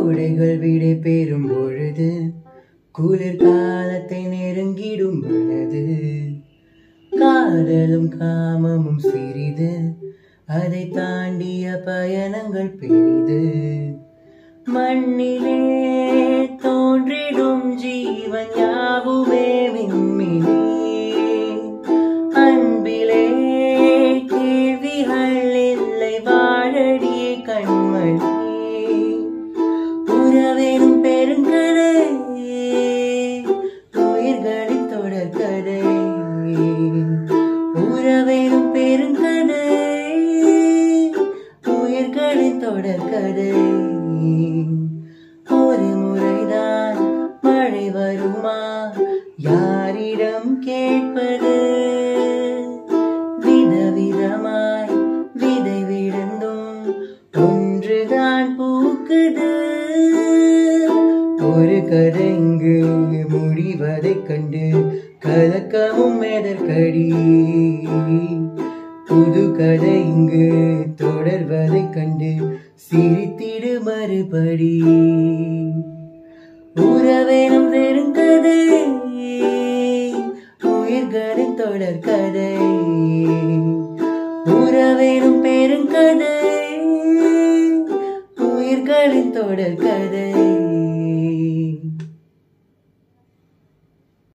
கோடைகள் விடை பெறும் பொழுது குளிர்காலத்தை நெருங்கிடும் மனது காதலும் காமமும் சிறிது அதை தாண்டிய பயணங்கள் பெரிது மண்ணிலே தோன்றிடும் ஜீவன் யாவுமே விண்மினே அன்பிலே கேள்விகள் இல்லை வாழடியே கண்மணி உறவேனும் பெருங்கதை உயிர்களின் தொடர்கதை உறவேனும் பெருங்கதை உயிர்களின் தொடர்கதை ஒரு முறைதான் மழை வருமா யாரிடம் கேட்பது விதவிதமாய் விதை விழுந்தும் ஒன்றுதான் பூக்குது ஒரு கதை இங்கு முடிவதைக் கண்டு கலக்கமும் எதற்கடி புது கதை இங்கு தொடர்வதைக் கண்டு சிரித்திடு மறுபடி உறவேனும் வெறுங்கதை உயிர்களின் தொடர்கதை உறவேனும் பெருங்கதை உயிர்களின் தொடர்கதை